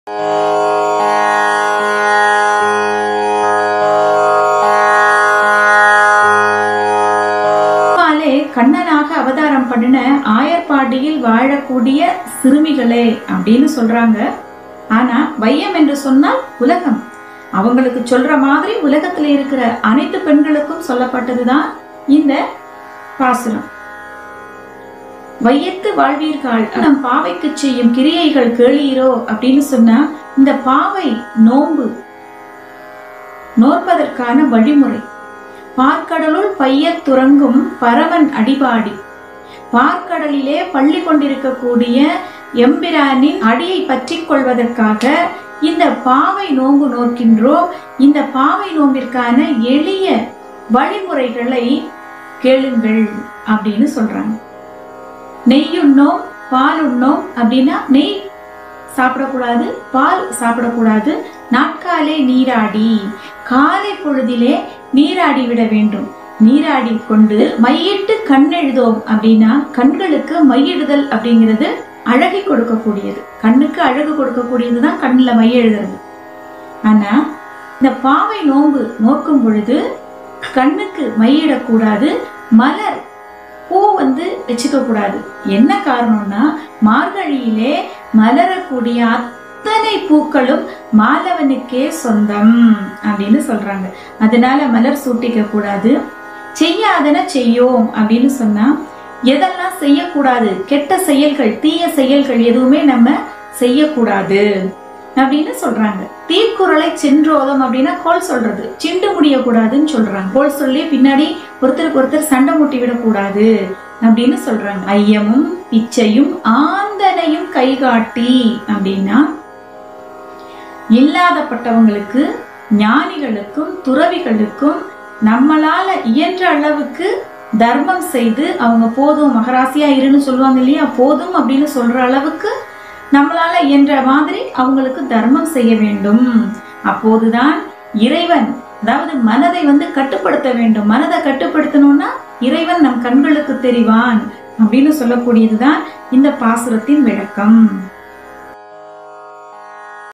பெருமாளே கண்ணனாக அவதாரம் பண்ணின ஆயர்பாடியில் வாழக்கூடிய சிறுமிகளே அப்படின்னு சொல்றாங்க ஆனா வையம் என்று சொன்னால் உலகம் அவங்களுக்கு சொல்ற மாதிரி உலகத்துல இருக்கிற அனைத்து பெண்களுக்கும் சொல்லப்பட்டதுதான் இந்த பாசுரம் வையத்து வாழ்வீர்கள் நம் பாவைக்கு செய்யும் கிரியைகள் கேளீரோ அப்படின்னு சொன்னா இந்த பாவை நோன்பு நோற்பதற்கான வழிமுறை பார்க்கடலுள் பையத் துறங்கும் பரவன் அடிபாடி பார்க்கடலிலே பள்ளி கொண்டிருக்கக்கூடிய எம்பிரானின் அடியை பற்றி கொள்வதற்காக இந்த பாவை நோன்பு நோக்கின்றோம் இந்த பாவை நோம்பிற்கான எளிய வழிமுறைகளை கேளுங்கள் அப்படின்னு சொல்றாங்க நெய்யுண்ணோம் பால் உண்ணோம் அப்படின்னா நெய் சாப்பிடக்கூடாது பால் சாப்பிடக்கூடாது நாட்காலே நீராடி காலை பொழுதிலே நீராடி விட வேண்டும் நீராடி கொண்டு மையிட்டு கண்ணெழுதோம் அப்படின்னா கண்களுக்கு மையிடுதல் அப்படிங்கிறது அழகை கொடுக்கக்கூடியது கண்ணுக்கு அழகு கொடுக்கக்கூடியது தான் கண்ணில் மை எழுதுறது ஆனா இந்த பாவை நோன்பு நோக்கும் பொழுது கண்ணுக்கு மையிடக்கூடாது மலர் பூ வந்து வச்சுக்க கூடாது என்ன காரணம்னா மார்கழியிலே மலரக்கூடிய அத்தனை பூக்களும் மாலவனுக்கே சொந்தம் அப்படின்னு சொல்றாங்க அதனால மலர் சூட்டிக்க கூடாது செய்யாதன செய்யோம் அப்படின்னு சொன்னா எதெல்லாம் செய்யக்கூடாது கெட்ட செயல்கள் தீய செயல்கள் எதுவுமே நம்ம செய்யக்கூடாது அப்படின்னு சொல்றாங்க தீக்குறளை சென்றோதம் அப்படின்னா கோல் சொல்றது சிண்டு முடியக்கூடாதுன்னு சொல்றாங்க கோல் சொல்லி பின்னாடி ஒருத்தருக்கு ஒருத்தர் சண்டை முட்டி விடக்கூடாது அப்படின்னு சொல்றாங்க ஐயமும் பிச்சையும் ஆந்தனையும் கைகாட்டி அப்படின்னா இல்லாதப்பட்டவங்களுக்கு ஞானிகளுக்கும் துறவிகளுக்கும் நம்மளால இயன்ற அளவுக்கு தர்மம் செய்து அவங்க போதும் மகராசியா இருன்னு சொல்லுவாங்க இல்லையா போதும் அப்படின்னு சொல்ற அளவுக்கு நம்மளால இயன்ற மாதிரி அவங்களுக்கு தர்மம் செய்ய வேண்டும் அப்போதுதான் இறைவன் அதாவது மனதை வந்து கட்டுப்படுத்த வேண்டும் மனதை கட்டுப்படுத்தணும்னா இறைவன் நம் கண்களுக்கு தெரிவான் அப்படின்னு சொல்லக்கூடியதுதான் இந்த பாசுரத்தின் விளக்கம்